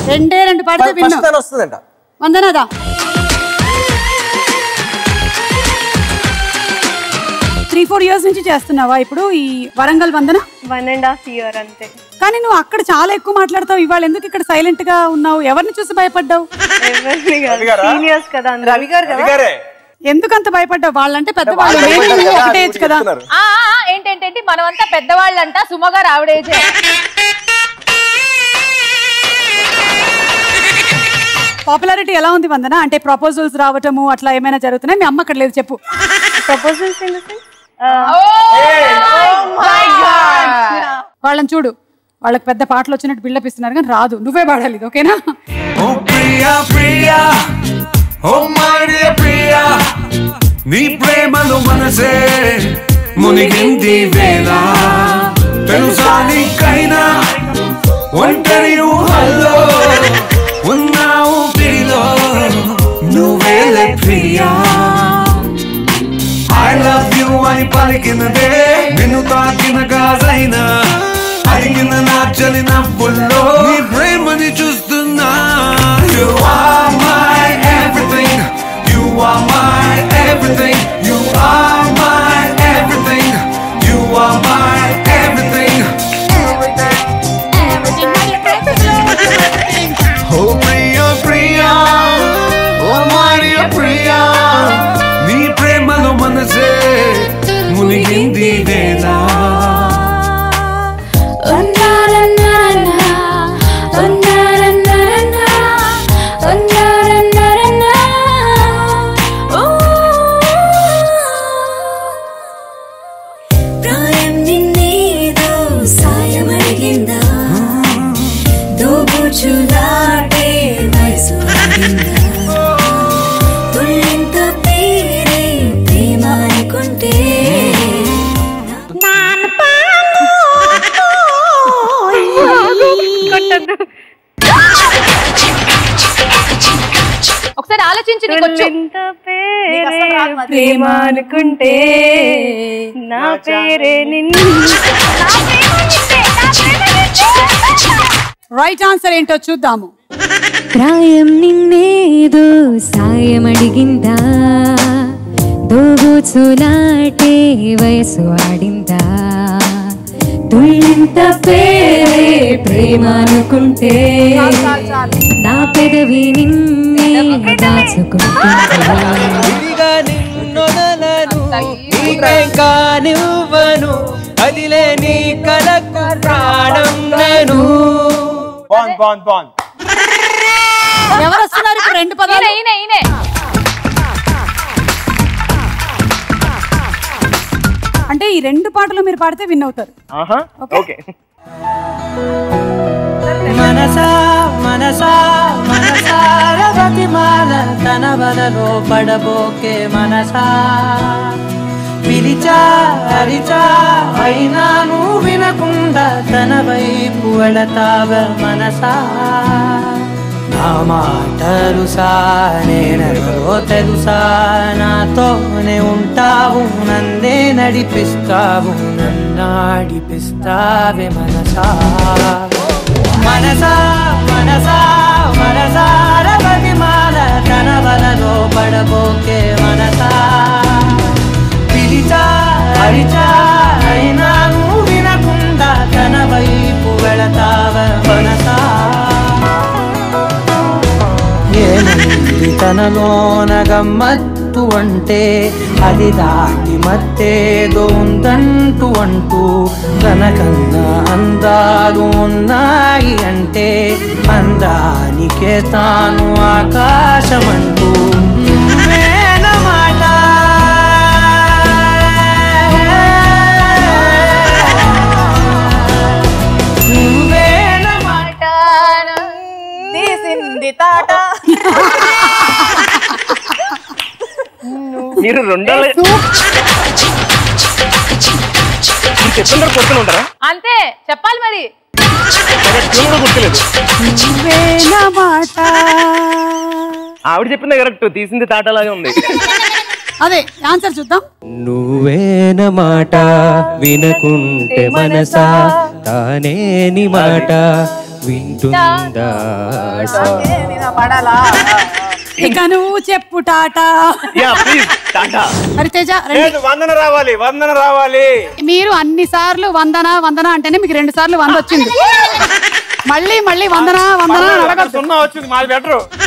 రెండే రెండు పాడితే ఫస్ట్ విన్నావు తను వస్తుందంట వందనదా త్రీ ఫోర్ ఇయర్స్ నుంచి చేస్తున్నావా ఇప్పుడు ఈ Warangal Vandana one and half year అంతే కానీ నువ్వు అక్కడ చాలా ఎక్కువ మాట్లాడతావు ఇవాళ ఎందుకు ఇక్కడ సైలెంట్ గా ఉన్నావు ఎవరిని చూసి భయపడ్డావు ఎవరిని కాదు రవి గారా? సీనియర్స్ కదా అందరూ. రవి గారు రవి కదా గారే ఎందుకు అంత భయపడ్డావు వాళ్ళంటే పెద్దవాళ్ళు వాళ్ళు నేను భయపడ్డారు నువ్వు కదా, ఒకటే ఏజ్ కదా చెప్తున్నారు. ఆ, ఆ, ఆ, ఏంటేంటేంటి మనమంతా పెద్దవాళ్ళంట సుమగారు ఆవిడేజే పాపులారిటీ ఎలా ఉంది వందన అంటే ప్రపోజల్స్ రావటము అట్లా ఏమైనా జరుగుతున్నాయి మీ అమ్మ అక్కడ లేదు చెప్పు ప్రపోజల్స్ ఇన్ ద సెన్స్ వాళ్ళని చూడు వాళ్ళకి పెద్ద పాటలు వచ్చినట్టు బిల్డప్ ఇస్తున్నారు కానీ రాదు నువ్వే పాడాలి ఇది, ఓకేనా ఓ ప్రియా ప్రియా ఓ మాడియ ప్రియా నీ ప్రేమలో మనసే మునిగింది వేళ తెలుసా నీకైనా ఒంటరి ఊహల్లో ఉన్నావు పిరిలో నువ్వేలే ప్రియా ఐ లవ్ యు అని పలికినదే నిన్ను తాకిన గాజైనా అడిగిన నా చలి నవ్వుల్లో నీ ప్రేమని చూస్తున్నా You are my everything You are my everything You are my everything You are my everything Oh Priya Priya oh Maria Priya నీ ప్రేమలో మనసే మునిగింది వేళ ప్రాయం నిన్నేదో సాయమడిగిందా దోబుచులాడే వయసు అడిగిందా తుళ్ళింత పేరే ప్రేమ అనుకుంటే ఒకసారి ఆలోచించి నీకు వచ్చు తుళ్ళింత పేరే నీకు అసలు రాదు మరి. ప్రేమ అనుకుంటే నా పేరే నిన్ను రైట్ ఆన్సర్ ఏంటో చూద్దాము ప్రాయం నిన్నేదో సాయం అడిగిందా దోబుచులాటే వయసు ఆడిందా తుళ్ళింత పేరే ప్రేమ అనుకుంటే నా పెదవి నిన్నే దాచుకుంటుందా ఇదిగా నిన్నొదలను నీకేం కానివ్వను అదిలే నీ కలకు ప్రాణం నేను బాగుంది బాగుంది బాగుంది ఎవరు వస్తున్నారు ఇప్పుడు రెండు ఈయన పదాలు ఈయన ఈయనే అంటే ఈ రెండు పాటలు మీరు పాడితే విన్ అవుతారు ఆహా ఓకే మనసా మనసా మనసార బతిమాల తన వలలో పడబోకే మనసా పిలిచా అరిచా అయినా నువ్వు వినకుండా తన వైపు వెళతావ మనసా నా మాటలుసా నేనెవరో తెలుసా నాతోనే ఉంటావు నందే నడిపిస్తావు నన్నాడిపిస్తావే మనసా మనసా మనసా మనసార బతిమాల తన వలలో పడబోకే మనసా పిలిచా అరిచా అయినా నువ్వు వినకుండా తన వైపు వెళతావ మనసా ఏముంది తనలోన గమ్మత్తు అంటే అది దాటి మత్తేదో ఉందంటూ అంటూ తనకన్నా అందాలు ఉన్నాయి అంటే అందానికే తాను ఆకాశమంటూ నువ్వేనమాట నువ్వేనమాట తీసింది తాట మీరు రెండో చెప్తుంటారు కొడుకుని ఉంటారా అంతే చెప్పాలి మరి ట్యూన్ కూడా గుర్తులేదు వేణమాట ఆవిడ చెప్పింది కరెక్ట్ తీసింది తాటలాగే ఉంది అదే ఆన్సర్ చూద్దాం నువ్వేన మాట వినకుంటే మనసా తానేని మాట వింటుందా ఇక నువ్వు చెప్పు టాటా యా ప్లీజ్ టాటా మరి తేజ రండి. లేదు వందన రావాలి వందన రావాలి మీరు అన్ని సార్లు వందన వందన అంటేనే మీకు రెండు సార్లు వంద వచ్చింది మళ్ళీ మళ్ళీ వందన వందన అని అడగద్దు సున్నా వచ్చింది మాది బెటర్